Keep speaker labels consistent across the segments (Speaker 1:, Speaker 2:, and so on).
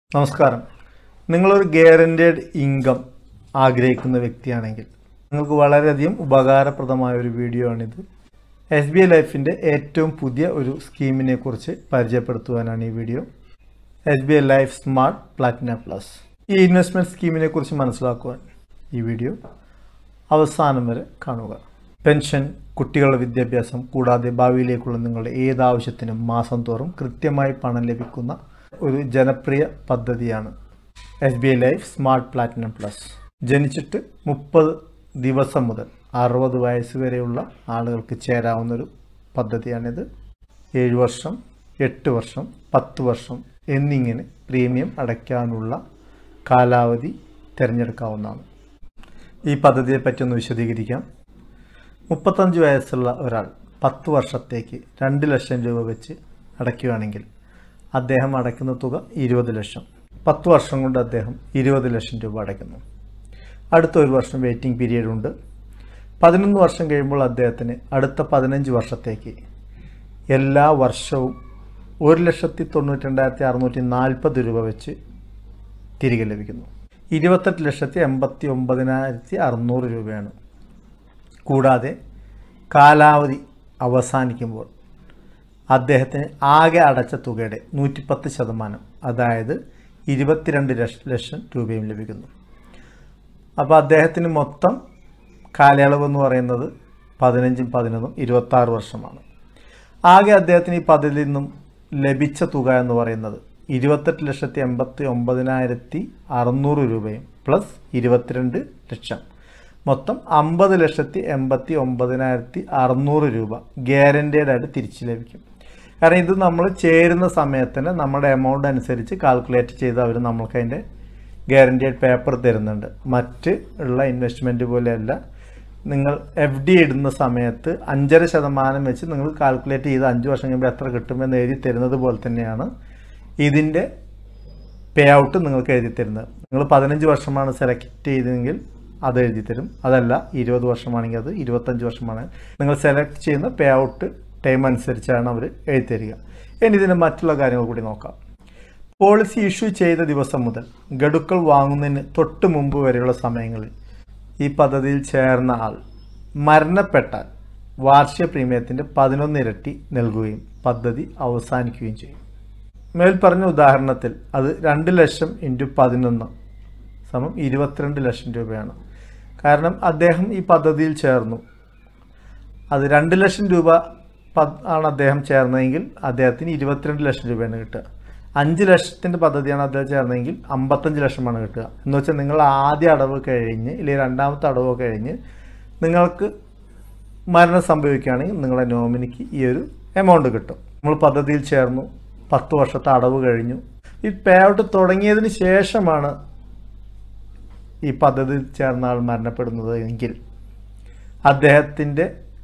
Speaker 1: നമസ്കാരം നിങ്ങളൊരു ഗ്യാരൻറ്റഡ് ഇൻകം ആഗ്രഹിക്കുന്ന വ്യക്തിയാണെങ്കിൽ നിങ്ങൾക്ക് വളരെയധികം ഉപകാരപ്രദമായ ഒരു വീഡിയോ ആണിത് എസ് ബി ഐ ലൈഫിൻ്റെ ഏറ്റവും പുതിയ ഒരു സ്കീമിനെ കുറിച്ച് പരിചയപ്പെടുത്തുവാനാണ് ഈ video S B I Life Smart Platina Plus ഈ ഇൻവെസ്റ്റ്മെൻറ്റ് സ്കീമിനെ കുറിച്ച് മനസ്സിലാക്കുവാൻ ഈ വീഡിയോ അവസാനം വരെ കാണുക പെൻഷൻ കുട്ടികളുടെ വിദ്യാഭ്യാസം കൂടാതെ ഭാവിയിലേക്കുള്ള നിങ്ങളുടെ ഏത് ആവശ്യത്തിനും മാസം തോറും കൃത്യമായി പണം ലഭിക്കുന്ന ഒരു ജനപ്രിയ പദ്ധതിയാണ് S B I Life Smart Platinum Plus ജനിച്ചിട്ട് മുപ്പത് ദിവസം മുതൽ അറുപത് വയസ്സ് വരെയുള്ള ആളുകൾക്ക് ചേരാവുന്ന ഒരു പദ്ധതിയാണിത് ഏഴ് വർഷം എട്ട് വർഷം പത്ത് വർഷം എന്നിങ്ങനെ പ്രീമിയം അടയ്ക്കാനുള്ള കാലാവധി തിരഞ്ഞെടുക്കാവുന്നതാണ് ഈ പദ്ധതിയെ പറ്റി ഒന്ന് വിശദീകരിക്കാം മുപ്പത്തഞ്ച് വയസ്സുള്ള ഒരാൾ പത്ത് വർഷത്തേക്ക് രണ്ട് ലക്ഷം രൂപ വെച്ച് അടയ്ക്കുകയാണെങ്കിൽ അദ്ദേഹം അടയ്ക്കുന്ന തുക ഇരുപത് ലക്ഷം പത്ത് വർഷം കൊണ്ട് അദ്ദേഹം ഇരുപത് ലക്ഷം രൂപ അടയ്ക്കുന്നു അടുത്ത ഒരു വർഷം വെയിറ്റിംഗ് പീരീഡ് ഉണ്ട് പതിനൊന്ന് വർഷം കഴിയുമ്പോൾ അദ്ദേഹത്തിന് അടുത്ത പതിനഞ്ച് വർഷത്തേക്ക് എല്ലാ വർഷവും ഒരു ലക്ഷത്തി തൊണ്ണൂറ്റി രണ്ടായിരത്തി അറുന്നൂറ്റി നാൽപ്പത് രൂപ വെച്ച് തിരികെ ലഭിക്കുന്നു ഇരുപത്തെട്ട് ലക്ഷത്തി എൺപത്തി ഒമ്പതിനായിരത്തി അറുന്നൂറ് രൂപയാണ് കൂടാതെ കാലാവധി അവസാനിക്കുമ്പോൾ അദ്ദേഹത്തിന് ആകെ അടച്ച തുകയുടെ നൂറ്റിപ്പത്ത് ശതമാനം അതായത് ഇരുപത്തിരണ്ട് ലക്ഷ- ലക്ഷം രൂപയും ലഭിക്കുന്നു അപ്പോൾ അദ്ദേഹത്തിന് മൊത്തം കാലയളവ് എന്ന് പറയുന്നത് പതിനഞ്ചും പതിനൊന്നും ഇരുപത്താറ് വർഷമാണ് ആകെ അദ്ദേഹത്തിന് ഈ പദ്ധതിയിൽ നിന്നും ലഭിച്ച തുക എന്ന് പറയുന്നത് ഇരുപത്തെട്ട് ലക്ഷത്തി എൺപത്തി ഒമ്പതിനായിരത്തി അറുന്നൂറ് രൂപയും പ്ലസ് ഇരുപത്തിരണ്ട് ലക്ഷം മൊത്തം അമ്പത് ലക്ഷത്തി എൺപത്തി ഒമ്പതിനായിരത്തി അറുന്നൂറ് രൂപ ഗ്യാരൻറ്റീഡ് ആയിട്ട് തിരിച്ചു ലഭിക്കും കാരണം ഇത് നമ്മൾ ചേരുന്ന സമയത്തിന് നമ്മുടെ എമൗണ്ട് അനുസരിച്ച് കാൽക്കുലേറ്റ് ചെയ്ത് അവർ നമ്മൾക്ക് അതിൻ്റെ ഗ്യാരൻറ്റീഡ് പേപ്പർ തരുന്നുണ്ട് മറ്റ് ഉള്ള ഇൻവെസ്റ്റ്മെൻറ്റ് പോലെയല്ല നിങ്ങൾ എഫ് ഡി ഇടുന്ന സമയത്ത് അഞ്ചര ശതമാനം വെച്ച് നിങ്ങൾ കാൽക്കുലേറ്റ് ചെയ്ത് അഞ്ച് വർഷം കഴിയുമ്പോൾ എത്ര കിട്ടുമെന്ന് എഴുതി തരുന്നത് പോലെ തന്നെയാണ് ഇതിൻ്റെ പേ ഔട്ട് നിങ്ങൾക്ക് എഴുതി തരുന്നത് നിങ്ങൾ പതിനഞ്ച് വർഷമാണ് സെലക്ട് ചെയ്തതെങ്കിൽ അത് എഴുതി തരും അതല്ല ഇരുപത് വർഷമാണെങ്കിൽ അത് ഇരുപത്തഞ്ച് വർഷമാണ് നിങ്ങൾ സെലക്ട് ചെയ്യുന്ന പേ ഔട്ട് ടൈം അനുസരിച്ചാണ് അവർ എഴുതി തരിക ഇനി ഇതിൻ്റെ മറ്റുള്ള കാര്യങ്ങൾ കൂടി നോക്കാം പോളിസി ഇഷ്യൂ ചെയ്ത ദിവസം മുതൽ ഗഡുക്കൾ വാങ്ങുന്നതിന് തൊട്ട് മുമ്പ് വരെയുള്ള സമയങ്ങളിൽ ഈ പദ്ധതിയിൽ ചേർന്ന ആൾ മരണപ്പെട്ടാൽ വാർഷിക പ്രീമിയത്തിൻ്റെ പതിനൊന്ന് ഇരട്ടി നൽകുകയും പദ്ധതി അവസാനിക്കുകയും ചെയ്യും മേൽപ്പറഞ്ഞ ഉദാഹരണത്തിൽ അത് രണ്ട് ലക്ഷം ഇൻറ്റു പതിനൊന്ന് സമം ഇരുപത്തിരണ്ട് ലക്ഷം രൂപയാണ് കാരണം അദ്ദേഹം ഈ പദ്ധതിയിൽ ചേർന്നു അത് രണ്ട് ലക്ഷം രൂപ പ- ആണ് അദ്ദേഹം ചേർന്നതെങ്കിൽ അദ്ദേഹത്തിന് ഇരുപത്തിരണ്ട് ലക്ഷം രൂപയാണ് കിട്ടുക അഞ്ച് ലക്ഷത്തിൻ്റെ പദ്ധതിയാണ് അദ്ദേഹം ചേർന്നതെങ്കിൽ അമ്പത്തഞ്ച് ലക്ഷമാണ് കിട്ടുക എന്ന് വെച്ചാൽ നിങ്ങൾ ആദ്യ അടവ് കഴിഞ്ഞ് അല്ലെങ്കിൽ രണ്ടാമത്തെ അടവ് കഴിഞ്ഞ് നിങ്ങൾക്ക് മരണം സംഭവിക്കുകയാണെങ്കിൽ നിങ്ങളുടെ നോമിനിക്ക് ഈ ഒരു എമൗണ്ട് കിട്ടും നമ്മൾ പദ്ധതിയിൽ ചേർന്നു പത്ത് വർഷത്തെ അടവ് കഴിഞ്ഞു ഈ പേ ഔട്ട് തുടങ്ങിയതിന് ശേഷമാണ് ഈ പദ്ധതിയിൽ ചേർന്ന ആൾ മരണപ്പെടുന്നത് എങ്കിൽ അദ്ദേഹത്തിൻ്റെ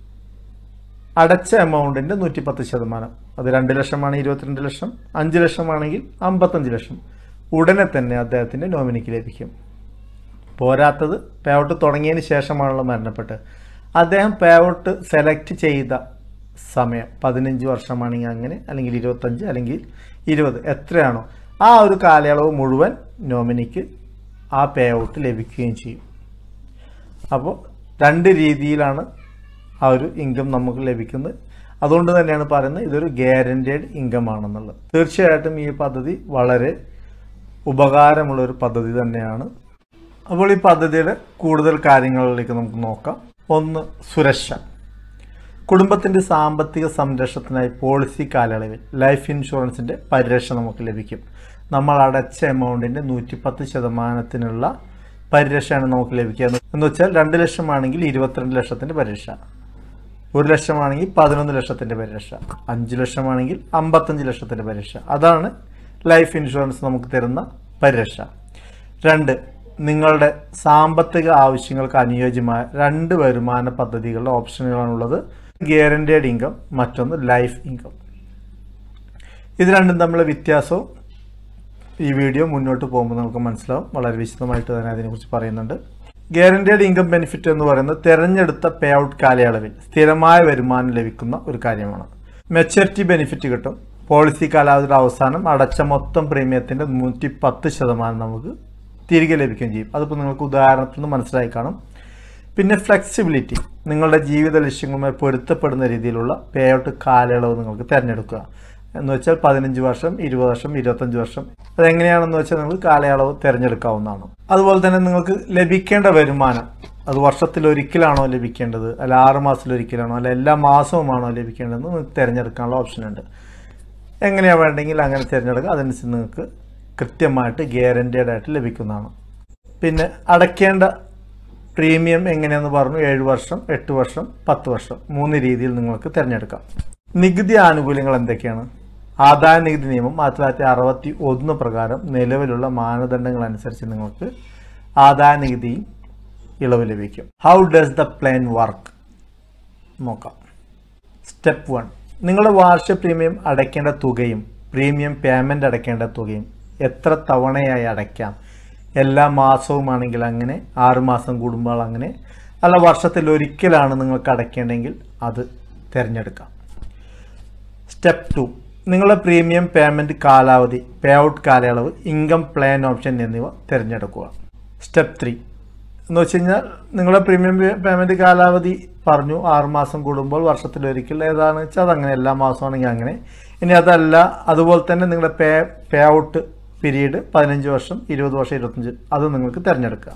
Speaker 1: അടച്ച എമൗണ്ടിൻ്റെ നൂറ്റിപ്പത്ത് ശതമാനം അത് രണ്ട് ലക്ഷമാണ് ഇരുപത്തിരണ്ട് ലക്ഷം അഞ്ച് ലക്ഷമാണെങ്കിൽ അമ്പത്തഞ്ച് ലക്ഷം ഉടനെ തന്നെ അദ്ദേഹത്തിൻ്റെ നോമിനിക്ക് ലഭിക്കും പോരാത്തത് പേ ഔട്ട് തുടങ്ങിയതിന് ശേഷമാണല്ലോ മരണപ്പെട്ടത് അദ്ദേഹം പേ ഔട്ട് സെലക്ട് ചെയ്ത സമയം പതിനഞ്ച് വർഷമാണെങ്കിൽ അങ്ങനെ അല്ലെങ്കിൽ ഇരുപത്തഞ്ച് അല്ലെങ്കിൽ ഇരുപത് എത്രയാണോ ആ ഒരു കാലയളവ് മുഴുവൻ നോമിനിക്ക് ആ പേ ഔട്ട് ലഭിക്കുകയും ചെയ്യും അപ്പോൾ രണ്ട് രീതിയിലാണ് ആ ഒരു ഇൻകം നമുക്ക് ലഭിക്കുന്നത് അതുകൊണ്ട് തന്നെയാണ് പറയുന്നത് ഇതൊരു ഗ്യാരൻറ്റേഡ് ഇൻകം ആണെന്നുള്ളത് തീർച്ചയായിട്ടും ഈ പദ്ധതി വളരെ ഉപകാരമുള്ള ഒരു പദ്ധതി തന്നെയാണ് അപ്പോൾ ഈ പദ്ധതിയുടെ കൂടുതൽ കാര്യങ്ങളിലേക്ക് നമുക്ക് നോക്കാം ഒന്ന് സുരക്ഷ കുടുംബത്തിൻ്റെ സാമ്പത്തിക സംരക്ഷണത്തിനായി പോളിസി കാലയളവിൽ ലൈഫ് ഇൻഷുറൻസിൻ്റെ പരിരക്ഷ നമുക്ക് ലഭിക്കും നമ്മൾ അടച്ച എമൗണ്ടിൻ്റെ നൂറ്റിപ്പത്ത് ശതമാനത്തിനുള്ള പരിരക്ഷയാണ് നമുക്ക് ലഭിക്കുക എന്ന് വെച്ചാൽ രണ്ട് ലക്ഷമാണെങ്കിൽ ഇരുപത്തിരണ്ട് ലക്ഷത്തിൻ്റെ പരിരക്ഷ ഒരു ലക്ഷമാണെങ്കിൽ പതിനൊന്ന് ലക്ഷത്തിൻ്റെ പരിരക്ഷ അഞ്ച് ലക്ഷമാണെങ്കിൽ അമ്പത്തഞ്ച് ലക്ഷത്തിൻ്റെ പരിരക്ഷ അതാണ് ലൈഫ് ഇൻഷുറൻസ് നമുക്ക് തരുന്ന പരിരക്ഷ രണ്ട് നിങ്ങളുടെ സാമ്പത്തിക ആവശ്യങ്ങൾക്ക് അനുയോജ്യമായ രണ്ട് വരുമാന പദ്ധതികളുടെ ഓപ്ഷനുകളാണുള്ളത് ഗ്യാരൻറ്റേഡ് ഇൻകം മറ്റൊന്ന് ലൈഫ് ഇൻകം ഇത് രണ്ടും തമ്മിലുള്ള വ്യത്യാസവും ഈ വീഡിയോ മുന്നോട്ട് പോകുമ്പോൾ നമുക്ക് മനസ്സിലാവും വളരെ വിശദമായിട്ട് തന്നെ അതിനെക്കുറിച്ച് പറയുന്നുണ്ട് ഗ്യാരൻറ്റേഡ് ഇൻകം ബെനിഫിറ്റ് എന്ന് പറയുന്നത് തിരഞ്ഞെടുത്ത പേ ഔട്ട് കാലയളവിൽ സ്ഥിരമായ വരുമാനം ലഭിക്കുന്ന ഒരു കാര്യമാണ് മെച്ചൂരിറ്റി ബെനിഫിറ്റ് കിട്ടും പോളിസി കാലാവധിയുടെ അവസാനം അടച്ച മൊത്തം പ്രീമിയത്തിൻ്റെ നൂറ്റി പത്ത് ശതമാനം നമുക്ക് തിരികെ ലഭിക്കുകയും ചെയ്യും അതിപ്പോൾ നിങ്ങൾക്ക് ഉദാഹരണത്തിൽ നിന്ന് മനസ്സിലായി കാണും പിന്നെ ഫ്ലെക്സിബിലിറ്റി നിങ്ങളുടെ ജീവിത ലക്ഷ്യങ്ങളുമായി പൊരുത്തപ്പെടുന്ന രീതിയിലുള്ള പേ ഔട്ട് കാലയളവ് നിങ്ങൾക്ക് തിരഞ്ഞെടുക്കുക എന്ന് വെച്ചാൽ പതിനഞ്ച് വർഷം ഇരുപത് വർഷം ഇരുപത്തഞ്ച് വർഷം അതെങ്ങനെയാണെന്ന് വെച്ചാൽ നിങ്ങൾക്ക് കാലയളവ് തിരഞ്ഞെടുക്കാവുന്നതാണ് അതുപോലെ തന്നെ നിങ്ങൾക്ക് ലഭിക്കേണ്ട വരുമാനം അത് വർഷത്തിൽ ഒരിക്കലാണോ ലഭിക്കേണ്ടത് അല്ല ആറ് മാസത്തിൽ ഒരിക്കലാണോ അല്ല എല്ലാ മാസവുമാണോ ലഭിക്കേണ്ടതെന്ന് നിങ്ങൾക്ക് തിരഞ്ഞെടുക്കാനുള്ള ഓപ്ഷൻ ഉണ്ട് എങ്ങനെയാണ് വേണ്ടെങ്കിൽ അങ്ങനെ തിരഞ്ഞെടുക്കുക അതനുസരിച്ച് നിങ്ങൾക്ക് കൃത്യമായിട്ട് ഗ്യാരൻറ്റീഡ് ആയിട്ട് ലഭിക്കുന്നതാണ് പിന്നെ അടയ്ക്കേണ്ട പ്രീമിയം എങ്ങനെയെന്ന് പറഞ്ഞു ഏഴ് വർഷം എട്ട് വർഷം പത്ത് വർഷം മൂന്ന് രീതിയിൽ നിങ്ങൾക്ക് തിരഞ്ഞെടുക്കാം നികുതി ആനുകൂല്യങ്ങൾ എന്തൊക്കെയാണ് ആദായ നികുതി നിയമം ആയിരത്തി തൊള്ളായിരത്തി അറുപത്തി ഒന്ന് പ്രകാരം നിലവിലുള്ള മാനദണ്ഡങ്ങൾ അനുസരിച്ച് നിങ്ങൾക്ക് ആദായ നികുതി ഇളവ് ലഭിക്കും how does the plan work നോക്കാം സ്റ്റെപ്പ് വൺ നിങ്ങളുടെ വാർഷിക പ്രീമിയം അടയ്ക്കേണ്ട തുകയും പ്രീമിയം പേയ്മെൻ്റ് അടയ്ക്കേണ്ട തുകയും എത്ര തവണയായി അടയ്ക്കാം എല്ലാ മാസവുമാണെങ്കിൽ അങ്ങനെ ആറ് മാസം കൂടുമ്പോൾ അങ്ങനെ അല്ല വർഷത്തിൽ ഒരിക്കലാണ് നിങ്ങൾക്ക് അടയ്ക്കേണ്ടെങ്കിൽ അത് തിരഞ്ഞെടുക്കാം സ്റ്റെപ്പ് ടു നിങ്ങളുടെ പ്രീമിയം പേയ്മെൻറ്റ് കാലാവധി പേ ഔട്ട് കാലയളവ് ഇൻകം പ്ലാൻ ഓപ്ഷൻ എന്നിവ തിരഞ്ഞെടുക്കുക സ്റ്റെപ്പ് ത്രീ എന്ന് വെച്ച് കഴിഞ്ഞാൽ നിങ്ങളുടെ പ്രീമിയം പേയ്മെൻറ്റ് കാലാവധി പറഞ്ഞു ആറ് മാസം കൂടുമ്പോൾ വർഷത്തിലൊരിക്കൽ ഏതാണെന്ന് വെച്ചാൽ അതങ്ങനെ എല്ലാ മാസമാണെങ്കിൽ അങ്ങനെ ഇനി അതല്ല അതുപോലെ തന്നെ നിങ്ങളുടെ പേ പേ ഔട്ട് പീരീഡ് പതിനഞ്ച് വർഷം ഇരുപത് വർഷം ഇരുപത്തഞ്ച് അത് നിങ്ങൾക്ക് തിരഞ്ഞെടുക്കുക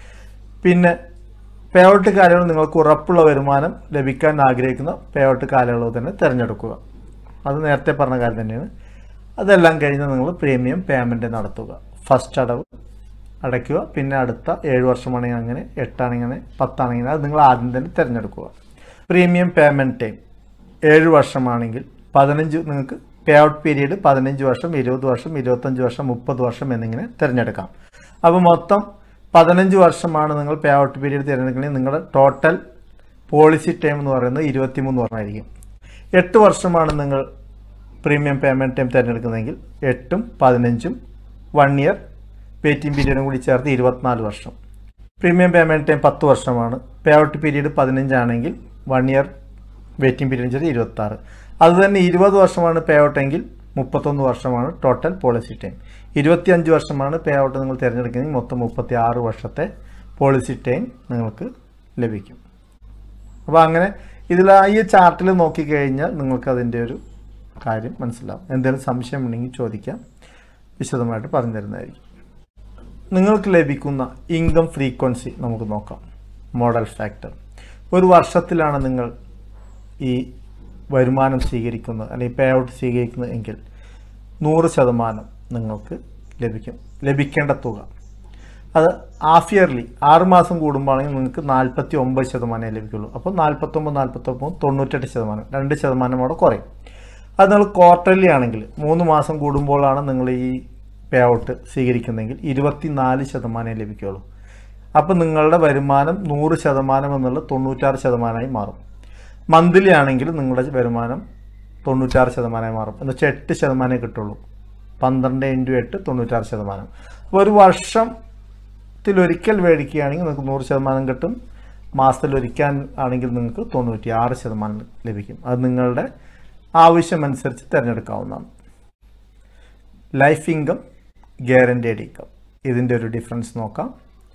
Speaker 1: പിന്നെ പേ ഔട്ട് കാലയളവ് നിങ്ങൾക്ക് ഉറപ്പുള്ള വരുമാനം ലഭിക്കാൻ ആഗ്രഹിക്കുന്ന പേ ഔട്ട് കാലയളവ് തന്നെ തിരഞ്ഞെടുക്കുക അത് നേരത്തെ പറഞ്ഞ കാര്യം തന്നെയാണ് അതെല്ലാം കഴിഞ്ഞ് നിങ്ങൾ പ്രീമിയം പേയ്മെൻറ്റ് നടത്തുക ഫസ്റ്റ് അടവ് അടയ്ക്കുക പിന്നെ അടുത്ത ഏഴ് വർഷമാണെങ്കിൽ അങ്ങനെ എട്ടാണെങ്കിൽ അങ്ങനെ പത്താണെങ്കിൽ അത് നിങ്ങൾ ആദ്യം തന്നെ തിരഞ്ഞെടുക്കുക പ്രീമിയം പേയ്മെൻറ്റ് ടൈം ഏഴ് വർഷമാണെങ്കിൽ പതിനഞ്ച് നിങ്ങൾക്ക് പേ ഔട്ട് പീരീഡ് പതിനഞ്ച് വർഷം ഇരുപത് വർഷം ഇരുപത്തഞ്ച് വർഷം മുപ്പത് വർഷം എന്നിങ്ങനെ തിരഞ്ഞെടുക്കാം അപ്പോൾ മൊത്തം പതിനഞ്ച് വർഷമാണ് നിങ്ങൾ പേ ഔട്ട് പീരീഡ് തിരഞ്ഞെടുക്കണമെങ്കിൽ നിങ്ങളുടെ ടോട്ടൽ പോളിസി ടൈം എന്ന് പറയുന്നത് ഇരുപത്തിമൂന്ന് വർഷമായിരിക്കും എട്ട് വർഷമാണ് നിങ്ങൾ പ്രീമിയം പേയ്മെൻറ്റ് ടൈം തിരഞ്ഞെടുക്കുന്നതെങ്കിൽ എട്ടും പതിനഞ്ചും വൺ ഇയർ വെയിറ്റിംഗ് പീരീഡും കൂടി ചേർത്ത് ഇരുപത്തിനാല് വർഷം പ്രീമിയം പേയ്മെൻറ്റ് ടൈം പത്ത് വർഷമാണ് പേ ഔട്ട് പീരീഡ് പതിനഞ്ചാണെങ്കിൽ വൺ ഇയർ വെയിറ്റിംഗ് പീരീഡ് ചേർത്ത് ഇരുപത്താറ് അത് തന്നെ ഇരുപത് വർഷമാണ് പേ ഔട്ട് എങ്കിൽ മുപ്പത്തൊന്ന് വർഷമാണ് ടോട്ടൽ പോളിസി ടൈം ഇരുപത്തിയഞ്ച് വർഷമാണ് പേ ഔട്ട് നിങ്ങൾ തിരഞ്ഞെടുക്കുന്നതെങ്കിൽ മൊത്തം മുപ്പത്തി ആറ് വർഷത്തെ പോളിസി ടൈം നിങ്ങൾക്ക് ലഭിക്കും അപ്പോൾ അങ്ങനെ ഇതിൽ ഈ ചാർട്ടിൽ നോക്കിക്കഴിഞ്ഞാൽ നിങ്ങൾക്ക് അതിൻ്റെ ഒരു കാര്യം മനസ്സിലാവും എന്തെങ്കിലും സംശയം ഉണ്ടെങ്കിൽ ചോദിക്കാം വിശദമായിട്ട് പറഞ്ഞു തരുന്നതായിരിക്കും നിങ്ങൾക്ക് ലഭിക്കുന്ന ഇൻകം ഫ്രീക്വൻസി നമുക്ക് നോക്കാം മോഡൽ ഫാക്ടർ ഒരു വർഷത്തിലാണ് നിങ്ങൾ ഈ വരുമാനം സ്വീകരിക്കുന്നത് അല്ലെങ്കിൽ പേ ഔട്ട് സ്വീകരിക്കുന്നത് എങ്കിൽ നൂറ് ശതമാനം നിങ്ങൾക്ക് ലഭിക്കും ലഭിക്കേണ്ട തുക അത് ഹാഫ് ഇയർലി ആറ് മാസം കൂടുമ്പോഴാണെങ്കിൽ നിങ്ങൾക്ക് നാൽപ്പത്തി ഒമ്പത് ശതമാനമേ ലഭിക്കുള്ളൂ അപ്പോൾ നാൽപ്പത്തൊമ്പത് നാൽപ്പത്തൊമ്പത് തൊണ്ണൂറ്റെട്ട് ശതമാനം രണ്ട് ശതമാനം അവിടെ കുറയും അത് നിങ്ങൾ ക്വാർട്ടർലി ആണെങ്കിൽ മൂന്ന് മാസം കൂടുമ്പോഴാണ് നിങ്ങൾ ഈ പേ ഔട്ട് സ്വീകരിക്കുന്നതെങ്കിൽ ഇരുപത്തിനാല് ശതമാനമേ ലഭിക്കുകയുള്ളൂ അപ്പോൾ നിങ്ങളുടെ വരുമാനം നൂറ് ശതമാനം എന്നുള്ളത് തൊണ്ണൂറ്റാറ് ശതമാനമായി മാറും മന്ത്ലി ആണെങ്കിൽ നിങ്ങളുടെ വരുമാനം തൊണ്ണൂറ്റാറ് ശതമാനമായി മാറും എന്ന് വെച്ചാൽ എട്ട് ശതമാനമേ കിട്ടുള്ളൂ പന്ത്രണ്ട് ഇൻറ്റു എട്ട് തൊണ്ണൂറ്റാറ് ശതമാനം അപ്പോൾ ഒരു വർഷത്തിലൊരിക്കൽ മേടിക്കുകയാണെങ്കിൽ നിങ്ങൾക്ക് നൂറ് ശതമാനം കിട്ടും മാസത്തിലൊരിക്കാൻ ആണെങ്കിൽ നിങ്ങൾക്ക് തൊണ്ണൂറ്റി ആറ് ശതമാനം ലഭിക്കും അത് നിങ്ങളുടെ ആവശ്യമനുസരിച്ച് തിരഞ്ഞെടുക്കാവുന്നതാണ് ലൈഫ് ഇൻകം ഗ്യാരൻറ്റേഡ് ഇൻകം ഇതിൻ്റെ ഒരു ഡിഫറൻസ് നോക്കാം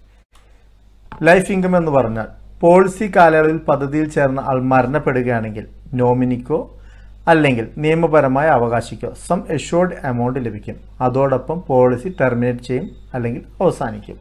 Speaker 1: ലൈഫ് ഇൻകം എന്ന് പറഞ്ഞാൽ പോളിസി കാലയളവിൽ പദ്ധതിയിൽ ചേർന്ന ആൾ മരണപ്പെടുകയാണെങ്കിൽ നോമിനിക്കോ അല്ലെങ്കിൽ നിയമപരമായ അവകാശിക്കോ സം എഷ്യോർഡ് എമൗണ്ട് ലഭിക്കും അതോടൊപ്പം പോളിസി ടെർമിനേറ്റ് ചെയ്യും അല്ലെങ്കിൽ അവസാനിക്കും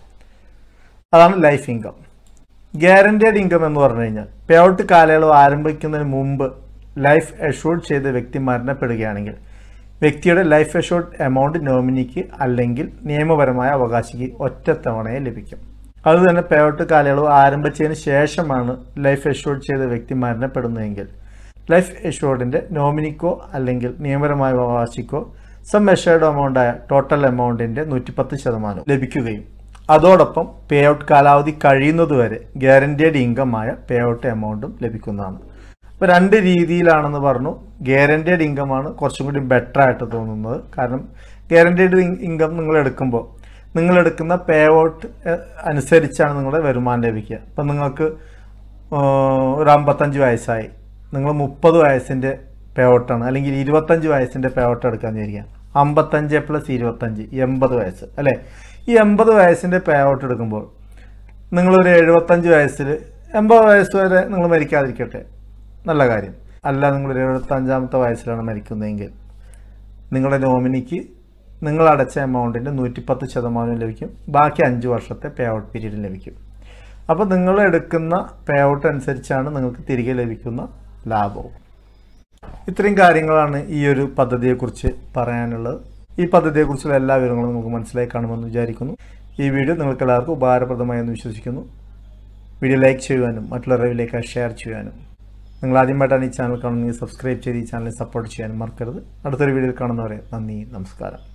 Speaker 1: അതാണ് ലൈഫ് ഇൻകം ഗ്യാരൻറ്റേഡ് ഇൻകം എന്ന് പറഞ്ഞു കഴിഞ്ഞാൽ പേ ഔട്ട് കാലയളവ് ആരംഭിക്കുന്നതിന് മുമ്പ് ലൈഫ് എഷ്യൂർഡ് ചെയ്ത വ്യക്തി മരണപ്പെടുകയാണെങ്കിൽ വ്യക്തിയുടെ ലൈഫ് എഷ്യൂർഡ് എമൗണ്ട് നോമിനിക്ക് അല്ലെങ്കിൽ നിയമപരമായ അവകാശിക്ക് ഒറ്റത്തവണയെ ലഭിക്കും അതുതന്നെ പേ ഔട്ട് കാലയളവ് ആരംഭിച്ചതിന് ശേഷമാണ് ലൈഫ് എഷ്യൂർഡ് ചെയ്ത വ്യക്തി മരണപ്പെടുന്നതെങ്കിൽ ലൈഫ് എഷ്യൂർഡിൻ്റെ നോമിനിക്കോ അല്ലെങ്കിൽ നിയമപരമായ അവകാശിക്കോ സം മെഷേർഡ് എമൗണ്ടായ ടോട്ടൽ എമൗണ്ടിൻ്റെ നൂറ്റിപ്പത്ത് ശതമാനം ലഭിക്കുകയും അതോടൊപ്പം പേ ഔട്ട് കാലാവധി കഴിയുന്നതുവരെ ഗ്യാരൻറ്റീഡ് ഇൻകമായ പേ ഔട്ട് എമൗണ്ടും ലഭിക്കുന്നതാണ് അപ്പോൾ രണ്ട് രീതിയിലാണെന്ന് പറഞ്ഞു ഗ്യാരൻറ്റീഡ് ഇൻകമാണ് കുറച്ചും കൂടി ബെറ്റർ ആയിട്ട് തോന്നുന്നത് കാരണം ഗ്യാരൻറ്റീഡ് ഇൻകം നിങ്ങൾ എടുക്കുമ്പോൾ നിങ്ങൾ എടുക്കുന്ന പേ ഔട്ട് അനുസരിച്ചാണ് നിങ്ങളുടെ വരുമാനം ലഭിക്കുക ഇപ്പം നിങ്ങൾക്ക് ഒരു അമ്പത്തഞ്ച് വയസ്സായി നിങ്ങൾ മുപ്പത് വയസ്സിൻ്റെ പേ ഔട്ടാണ് അല്ലെങ്കിൽ ഇരുപത്തഞ്ച് വയസ്സിൻ്റെ പേ ഔട്ട് എടുക്കാമെന്ന് വിചാരിക്കാം അമ്പത്തഞ്ച് പ്ലസ് ഇരുപത്തഞ്ച് എൺപത് വയസ്സ് അല്ലേ ഈ എൺപത് വയസ്സിൻ്റെ പേ ഔട്ട് എടുക്കുമ്പോൾ നിങ്ങളൊരു എഴുപത്തഞ്ച് വയസ്സിൽ എൺപത് വയസ്സ് വരെ നിങ്ങൾ മരിക്കാതിരിക്കട്ടെ നല്ല കാര്യം അല്ല നിങ്ങളൊരു എഴുപത്തഞ്ചാമത്തെ വയസ്സിലാണ് മരിക്കുന്നതെങ്കിൽ നിങ്ങളുടെ നോമിനിക്ക് നിങ്ങൾ അടച്ച എമൗണ്ടിൻ്റെ നൂറ്റിപ്പത്ത് ശതമാനം ലഭിക്കും ബാക്കി അഞ്ച് വർഷത്തെ പേ ഔട്ട് പീരീഡ് ലഭിക്കും അപ്പോൾ നിങ്ങൾ എടുക്കുന്ന പേ ഔട്ട് അനുസരിച്ചാണ് നിങ്ങൾക്ക് തിരികെ ലഭിക്കുന്ന ലാഭവും ഇത്രയും കാര്യങ്ങളാണ് ഈ ഒരു പദ്ധതിയെക്കുറിച്ച് പറയാനുള്ളത് ഈ പദ്ധതിയെക്കുറിച്ചുള്ള എല്ലാ വിവരങ്ങളും നമുക്ക് മനസ്സിലായി കാണുമെന്ന് വിചാരിക്കുന്നു ഈ വീഡിയോ നിങ്ങൾക്ക് എല്ലാവർക്കും ഉപകാരപ്രദമായി എന്ന് വിശ്വസിക്കുന്നു വീഡിയോ ലൈക്ക് ചെയ്യുവാനും മറ്റുള്ളവരിലേക്ക് ഷെയർ ചെയ്യാനും നിങ്ങൾ ആദ്യമായിട്ടാണ് ഈ ചാനൽ കാണുന്നത് സബ്സ്ക്രൈബ് ചെയ്ത് ഈ ചാനൽ സപ്പോർട്ട് ചെയ്യാനും മറക്കരുത് അടുത്തൊരു വീഡിയോയിൽ കാണുന്നവരെ നന്ദി നമസ്കാരം